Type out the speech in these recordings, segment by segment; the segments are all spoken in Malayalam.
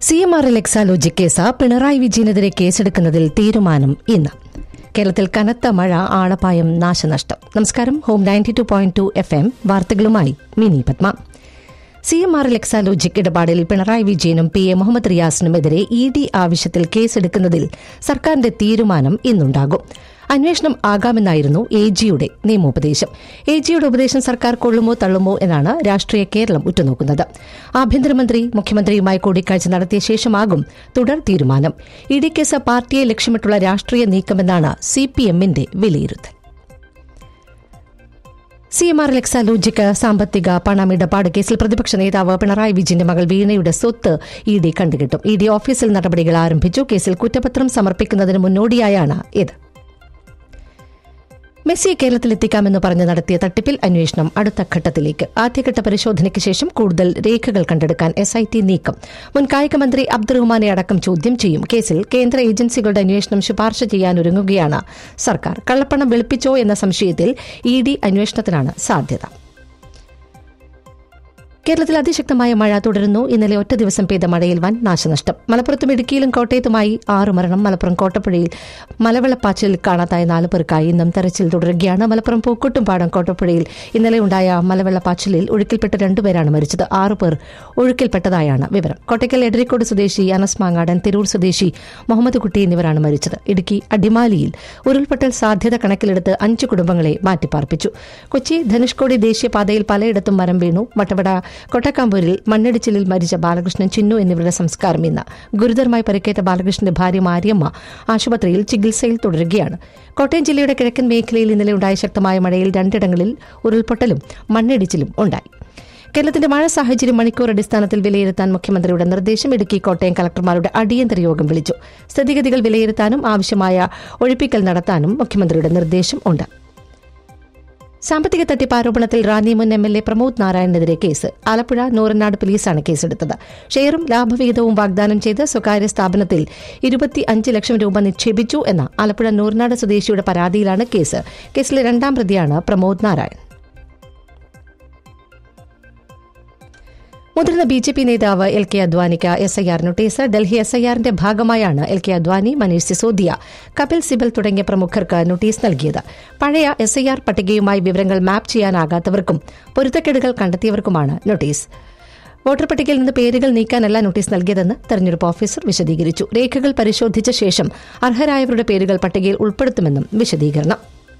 C M R L Exalogic case Pinarayi വിജയനെതിരെ കേസെടുക്കുന്നതിൽ തീരുമാനം ഇന്ന് കേരളത്തിൽ കനത്ത മഴ ആളപായം നാശനഷ്ടം നമസ്കാരം ഹോം ninety two point two F M വാർത്തകളുമായി Mini Padma C M R L Exalogic ഇടപാടിൽ പിണറായി വിജയനും പി എ മുഹമ്മദ് റിയാസിനുമെതിരെ ഇ ഡി ആവശ്യത്തിൽ കേസെടുക്കുന്നതിൽ സർക്കാരിന്റെ തീരുമാനം ഇന്നുണ്ടാകും അന്വേഷണം ആകാമെന്നായിരുന്നു എ ജിയുടെ നിയമോപദേശം എ ജിയുടെ ഉപദേശം സർക്കാർ കൊള്ളുമോ തള്ളുമോ എന്നാണ് രാഷ്ട്രീയ കേരളം ഉറ്റുനോക്കുന്നത് ആഭ്യന്തരമന്ത്രി മുഖ്യമന്ത്രിയുമായി കൂടിക്കാഴ്ച നടത്തിയ ശേഷമാകും തുടർ തീരുമാനം ഇ ഡി കേസ് പാർട്ടിയെ ലക്ഷ്യമിട്ടുള്ള രാഷ്ട്രീയ നീക്കമെന്നാണ് സി പി എമ്മിന്റെ വിലയിരുത്തൽ സി എം ആർ എക്സാലോജിക്ക് സാമ്പത്തിക പണമിടപാട് കേസിൽ പ്രതിപക്ഷ നേതാവ് പിണറായി വിജയന്റെ മകൾ വീണയുടെ സ്വത്ത് ഇ ഡി കണ്ടുകിട്ടും ഇ ഡി ഓഫീസിൽ നടപടികൾ ആരംഭിച്ചു കേസിൽ കുറ്റപത്രം സമർപ്പിക്കുന്നതിന് മുന്നോടിയായാണ് ഇത് മെസ്സിയെ കേരളത്തിലെത്തിക്കാമെന്ന് പറഞ്ഞ് നടത്തിയ തട്ടിപ്പിൽ അന്വേഷണം അടുത്ത ഘട്ടത്തിലേക്ക് ആദ്യഘട്ട പരിശോധനയ്ക്ക് ശേഷം കൂടുതൽ രേഖകൾ കണ്ടെടുക്കാൻ എസ് ഐ ടി നീക്കം മുൻ കായിക മന്ത്രി അബ്ദുറഹ്മാനെ അടക്കം ചോദ്യം ചെയ്യും കേസിൽ കേന്ദ്ര ഏജൻസികളുടെ അന്വേഷണം ശുപാർശ ചെയ്യാനൊരുങ്ങുകയാണ് സർക്കാർ കള്ളപ്പണം വെളുപ്പിച്ചോ എന്ന സംശയത്തിൽ ഇ ഡി അന്വേഷണത്തിനാണ് സാധ്യത കേരളത്തിൽ അതിശക്തമായ മഴ തുടരുന്നു ഇന്നലെ ഒറ്റ ദിവസം പെയ്ത മഴയിൽ വൻ നാശനഷ്ടം മലപ്പുറത്തും ഇടുക്കിയിലും കോട്ടയത്തുമായി ആറ് മരണം മലപ്പുറം കോട്ടപ്പുഴയിൽ മലവെള്ളപ്പാച്ചിലിൽ കാണാതായ നാല് പേർക്കായി ഇന്നും തെരച്ചിൽ തുടരുകയാണ് മലപ്പുറം പൂക്കോട്ടുംപാടം കോട്ടപ്പുഴയിൽ ഇന്നലെ ഉണ്ടായ മലവെള്ളപ്പാച്ചിലിൽ ഒഴുക്കിൽപ്പെട്ട രണ്ടുപേരാണ് മരിച്ചത് ആറു പേർ ഒഴുക്കിൽപ്പെട്ടതായാണ് വിവരം കോട്ടയ്ക്കൽ എടരിക്കോട് സ്വദേശി അനസ് മാങ്ങാടൻ തിരൂർ സ്വദേശി മുഹമ്മദ് കുട്ടി എന്നിവരാണ് മരിച്ചത് ഇടുക്കി അടിമാലിയിൽ ഉരുൾപൊട്ടൽ സാധ്യത കണക്കിലെടുത്ത് അഞ്ച് കുടുംബങ്ങളെ മാറ്റിപ്പാർപ്പിച്ചു കൊച്ചി ധനുഷ്കോടി ദേശീയപാതയിൽ പലയിടത്തും മരം വീണു വട്ടവട കൊട്ടക്കാമ്പൂരിൽ മണ്ണിടിച്ചിലിൽ മരിച്ച ബാലകൃഷ്ണൻ ചിന്നു എന്നിവരുടെ സംസ്കാരം ഇന്ന് ഗുരുതരമായി പരിക്കേറ്റ ബാലകൃഷ്ണന്റെ ഭാര്യ മാരിയമ്മ ആശുപത്രിയിൽ ചികിത്സയിൽ തുടരുകയാണ് കോട്ടയം ജില്ലയുടെ കിഴക്കൻ മേഖലയിൽ ഇന്നലെ ഉണ്ടായ ശക്തമായ മഴയിൽ രണ്ടിടങ്ങളിൽ ഉരുൾപൊട്ടലും മണ്ണിടിച്ചിലും ഉണ്ടായി കേരളത്തിന്റെ മഴ സാഹചര്യം മണിക്കൂർ അടിസ്ഥാനത്തിൽ വിലയിരുത്താൻ മുഖ്യമന്ത്രിയുടെ നിർദ്ദേശം ഇടുക്കി കോട്ടയം കളക്ടർമാരുടെ അടിയന്തര യോഗം വിളിച്ചു സ്ഥിതിഗതികൾ വിലയിരുത്താനും ആവശ്യമായ ഒഴിപ്പിക്കൽ നടത്താനും മുഖ്യമന്ത്രിയുടെ നിർദ്ദേശം ഉണ്ട് സാമ്പത്തിക തട്ടിപ്പ് ആരോപണത്തിൽ റാന്നി മുൻ എം എൽ എ പ്രമോദ് നാരായണനെതിരെ കേസ് ആലപ്പുഴ നൂറനാട് പോലീസാണ് കേസെടുത്തത് ഷെയറും ലാഭവിഹിതവും വാഗ്ദാനം ചെയ്ത് സ്വകാര്യ സ്ഥാപനത്തിൽ ഇരുപത്തി അഞ്ച് ലക്ഷം രൂപ നിക്ഷേപിച്ചു എന്ന ആലപ്പുഴ നൂറനാട് സ്വദേശിയുടെ പരാതിയിലാണ് കേസ് കേസിലെ രണ്ടാം പ്രതിയാണ് പ്രമോദ് നാരായൺ മുതിർന്ന ബി ജെ പി നേതാവ് എൽ കെ അദ്വാനിക്ക് S I R notice Delhi S I ആറിന്റെ ഭാഗമായാണ് എൽ കെ അദ്വാനി മനീഷ് സിസോദിയ കപിൽ സിബൽ തുടങ്ങിയ പ്രമുഖർക്ക് നോട്ടീസ് നൽകിയത് പഴയ എസ് ഐ ആർ പട്ടികയുമായി വിവരങ്ങൾ മാപ്പ് ചെയ്യാനാകാത്തവർക്കും പൊരുത്തക്കേടുകൾ കണ്ടെത്തിയവർക്കുമാണ് നോട്ടീസ് വോട്ടർ പട്ടികയിൽ നിന്ന് പേരുകൾ നീക്കാനല്ല നോട്ടീസ് നൽകിയതെന്ന് തെരഞ്ഞെടുപ്പ് ഓഫീസർ വിശദീകരിച്ചു രേഖകൾ പരിശോധിച്ച ശേഷം അർഹരായവരുടെ പേരുകൾ പട്ടികയിൽ ഉൾപ്പെടുത്തുമെന്നും വിശദീകരണം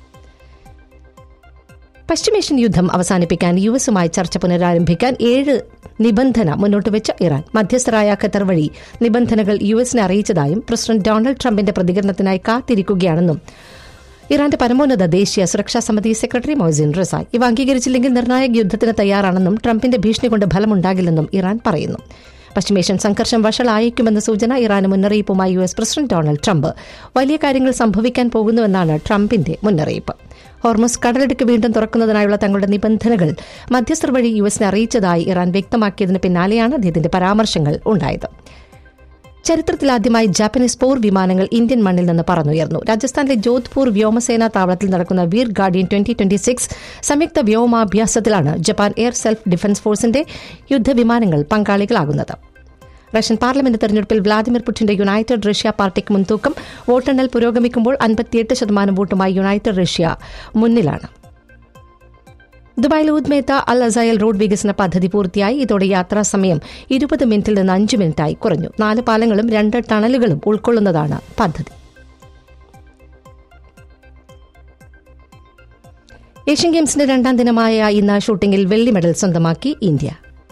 പശ്ചിമേഷ്യൻ യുദ്ധം അവസാനിപ്പിക്കാൻ യു എസുമായി ചർച്ച പുനരാരംഭിക്കാൻ ഏഴ് നിബന്ധന മുന്നോട്ട് വെച്ച ഇറാൻ മധ്യസ്ഥരായ ഖത്തർ വഴി നിബന്ധനകൾ യു എസിനെ അറിയിച്ചതായും പ്രസിഡന്റ് ഡൊണാൾഡ് ട്രംപിന്റെ പ്രതികരണത്തിനായി കാത്തിരിക്കുകയാണെന്നും ഇറാന്റെ പരമോന്നത ദേശീയ സുരക്ഷാ സമിതി സെക്രട്ടറി മൊയ്സിൻ റിസായ് ഇവ അംഗീകരിച്ചില്ലെങ്കിൽ നിർണായക യുദ്ധത്തിന് തയ്യാറാണെന്നും ട്രംപിന്റെ ഭീഷണി കൊണ്ട് ഫലമുണ്ടാകില്ലെന്നും ഇറാൻ പറയുന്നു പശ്ചിമേഷ്യൻ സംഘർഷം വഷളായേക്കുമെന്ന സൂചന ഇറാന് മുന്നറിയിപ്പുമായി U S president Donald Trump വലിയ കാര്യങ്ങൾ സംഭവിക്കാൻ പോകുന്നുവെന്നാണ് ട്രംപിന്റെ മുന്നറിയിപ്പ് ഹോർമസ് കടലിടുക്ക് വീണ്ടും തുറക്കുന്നതിനായുള്ള തങ്ങളുടെ നിബന്ധനകൾ മധ്യസ്ഥർ വഴി യു എസിനെ അറിയിച്ചതായി ഇറാൻ വ്യക്തമാക്കിയതിന് പിന്നാലെയാണ് അദ്ദേഹത്തിന്റെ പരാമർശങ്ങൾ ഉണ്ടായത് ചരിത്രത്തിലാദ്യമായി ജാപ്പനീസ് പോർ വിമാനങ്ങൾ ഇന്ത്യൻ മണ്ണിൽ നിന്ന് പറന്നുയർന്നു രാജസ്ഥാനിലെ ജോധ്പൂർ വ്യോമസേനാ താവളത്തിൽ നടക്കുന്ന Veer guardian twenty twenty six സംയുക്ത വ്യോമാഭ്യാസത്തിലാണ് ജപ്പാൻ എയർ സെൽഫ് ഡിഫൻസ് ഫോഴ്സിന്റെ യുദ്ധവിമാനങ്ങൾ പങ്കാളികളാകുന്നത് റഷ്യൻ പാർലമെന്റ് തെരഞ്ഞെടുപ്പിൽ വ്ളാദിമിർ പുടിന്റെ യുണൈറ്റഡ് റഷ്യ പാർട്ടിക്ക് മുൻതൂക്കം വോട്ടെണ്ണൽ പുരോഗമിക്കുമ്പോൾ അൻപത്തിയെട്ട് ശതമാനം വോട്ടുമായി യുണൈറ്റഡ് റഷ്യ മുന്നിലാണ് ദുബായിൽ ഉദ്മേത്ത അൽ അസയൽ റോഡ് വികസന പദ്ധതി പൂർത്തിയായി ഇതോടെ യാത്രാ സമയം ഇരുപത് മിനിറ്റിൽ നിന്ന് അഞ്ച് മിനിറ്റായി കുറഞ്ഞു നാല് പാലങ്ങളും രണ്ട് ടണലുകളും ഉൾക്കൊള്ളുന്നതാണ് പദ്ധതി ഏഷ്യൻ ഗെയിംസിന്റെ രണ്ടാം ദിനമായ ഇന്ന് ഷൂട്ടിംഗിൽ വെള്ളി മെഡൽ സ്വന്തമാക്കി ഇന്ത്യ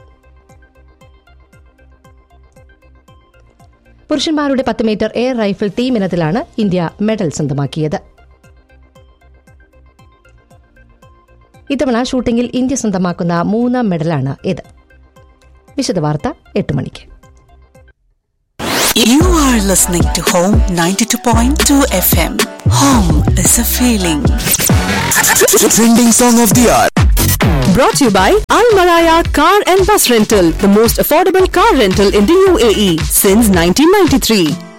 പുരുഷന്മാരുടെ പത്ത് മീറ്റർ എയർ റൈഫിൾ ടീം ഇനത്തിലാണ് ഇന്ത്യ മെഡൽ സ്വന്തമാക്കിയത് ഇത്തവണ ഷൂട്ടിംഗിൽ ഇന്ത്യ സ്വന്തമാക്കുന്ന മൂന്നാം മെഡലാണ് ഇത് വിശദവാർത്ത എട്ട് മണിക്ക് You are listening to Home 92.2 FM. Home is a feeling. Trending song of the hour. Brought to you by Al Maraya Car and Bus Rental, the most affordable car rental in the UAE since 1993.